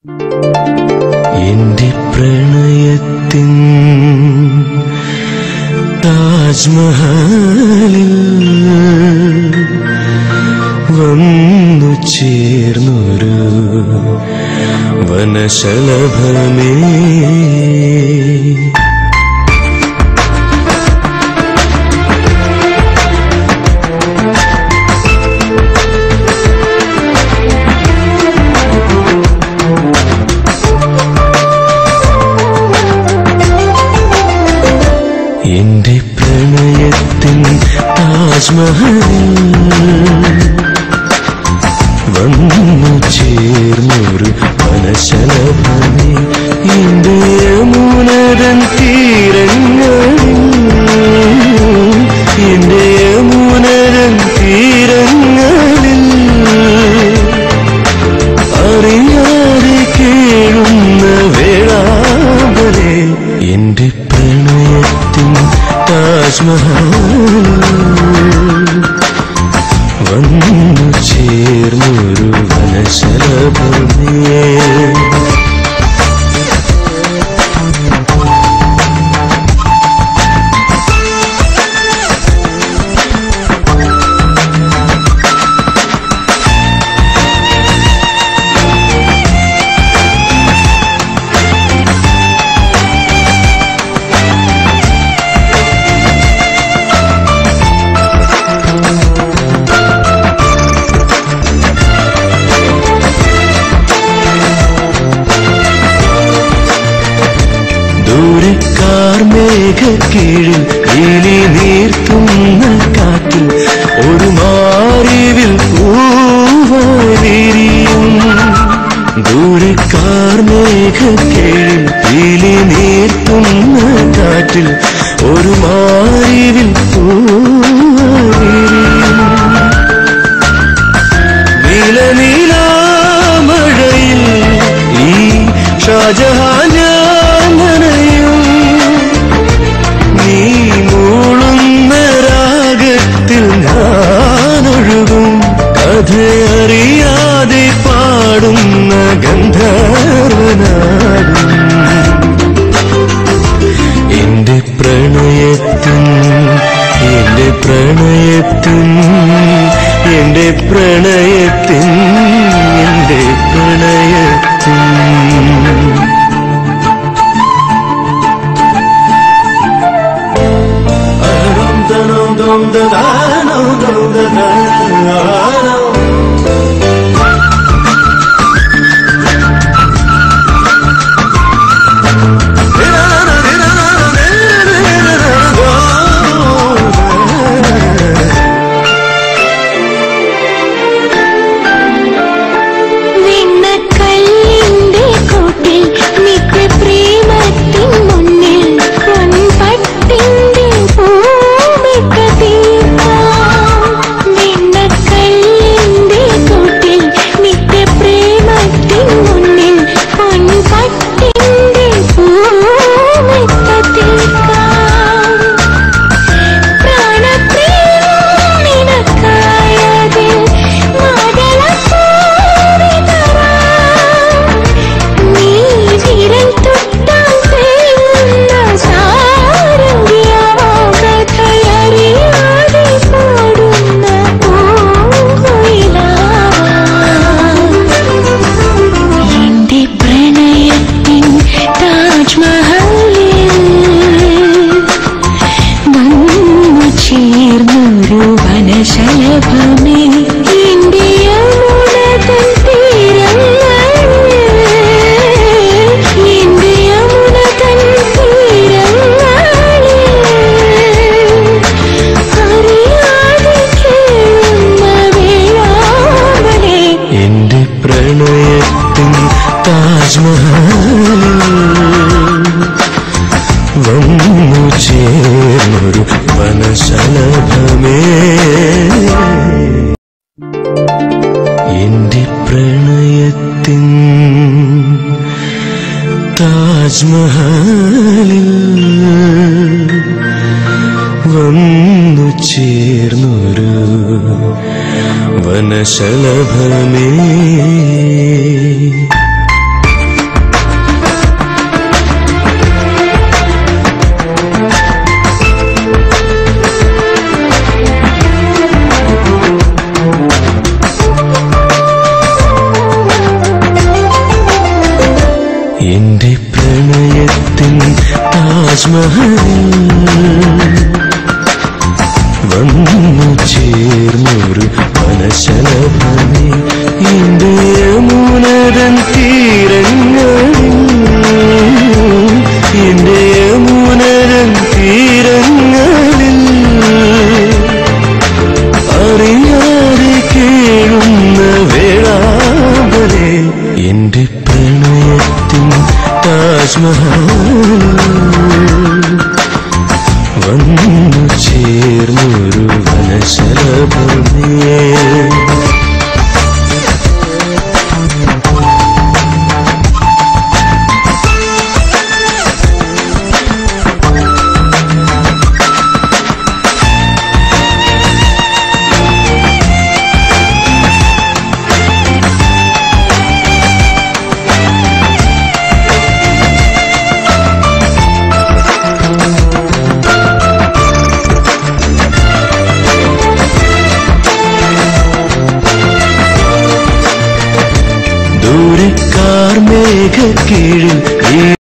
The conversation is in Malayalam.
എന്റെ പ്രണയത്തിൻ താജ്മഹലിൽ വന്നു ചേർന്നൊരു വനശലഭമേ എന്റെ പ്രണയത്തിൻ താജ്മഹലിൽ വന്നു ചേർന്നൊരു വനശലഭമേ എന്റെ യമുനരൻ തീരങ്ങളിൽ എന്റെ യമുനരൻ തീരങ്ങളിൽ അറിയാതെ കേഴുന്ന വേളാമ്പലേ എന്റെ പ്രണയത്തിൻ താജ്മഹൽ വന്നു ചേർന്നൊരു വനശലഭമേ ദൂരക്കാർ മേഘക്കീഴിൽ കിളി നീർത്തുന്ന കാറ്റിൽ ഒരു മാറിവിൽ പൂവരിയും ദൂരക്കാർ മേഘക്കീഴിൽ കിളി നീർത്തുന്ന കാറ്റിൽ ഒരു മാറിവിൽ പൂവരിയും നീലനീലാമഴയിൽ ഈ ഷാജഹാൻ ഞാൻ നനയും നീ മൂളുന്ന രാഗത്തിൽ ഞാനൊഴുകും കഥയറിയാതെ പാടുന്ന ഗന്ധർവനാകും എന്റെ പ്രണയത്തിൻ എന്റെ പ്രണയത്തിൻ എന്റെ പ്രണയത്തിൻ എന്റെ പ്രണയത്തിൻ അരം തനം ദം ദദാനം ദം ദദാനം വെണ്ണക്കല്ലിന്റെ കൂട്ടിൽ നിത്യപ്രേമത്തിൻ മുന്നിൽ പൊൻപട്ടിന്റെ പൂമിക തീർക്കാം. വെണ്ണക്കല്ലിന്റെ കൂട്ടിൽ നിത്യപ്രേമത്തിൻ മുന്നിൽ പൊൻപട്ടിന്റെ പൂമിക തീർക്കാം. പ്രാണപ്രിയം നിനക്കായതിൽ മാതളപ്പൂവിതറാം. നീ വിരൽ തൊട്ടാൽ തേങ്ങുന്ന സാരംഗിയാകഥയറിയാതെ പാടുന്ന പൂങ്കുയിലാവാം. എന്റെ പ്രണയത്തിൻ താജ്മഹലിൽ വന്നു ചേർന്നൊരു വനശലഭമേ എന്റെ യമുനതൻ തീരങ്ങളിൽ എന്റെ യമുനതൻ തീരങ്ങളിൽ അറിയാതെ കേഴുന്ന വേളാവനെ എന്റെ പ്രണയത്തിൻ താജ്മഹൽ വന്നു ചേർന്നൊരു വനശലഭമേ എന്റെ പ്രണയത്തിൻ താജ്മഹലിൽ വന്നു ചേർന്നൊരു വനശലഭമേ താജ്മഹലിൽ വന്നു ചേർന്നൊരു മനശലഭമേ എന്റെ യമുനരൻ തീരങ്ങളിൽ എന്റെ യമുനരൻ തീരങ്ങളിൽ അറിയാതെ കേഴുന്ന വേളാമ്പലേ എന്റെ പ്രണയത്തിൻ താജ്മഹൽ വന്നു ചേർന്നൊരു വനശലഭമേ ദൂരക്കാർ മേഘക്കീഴിൽ ഈ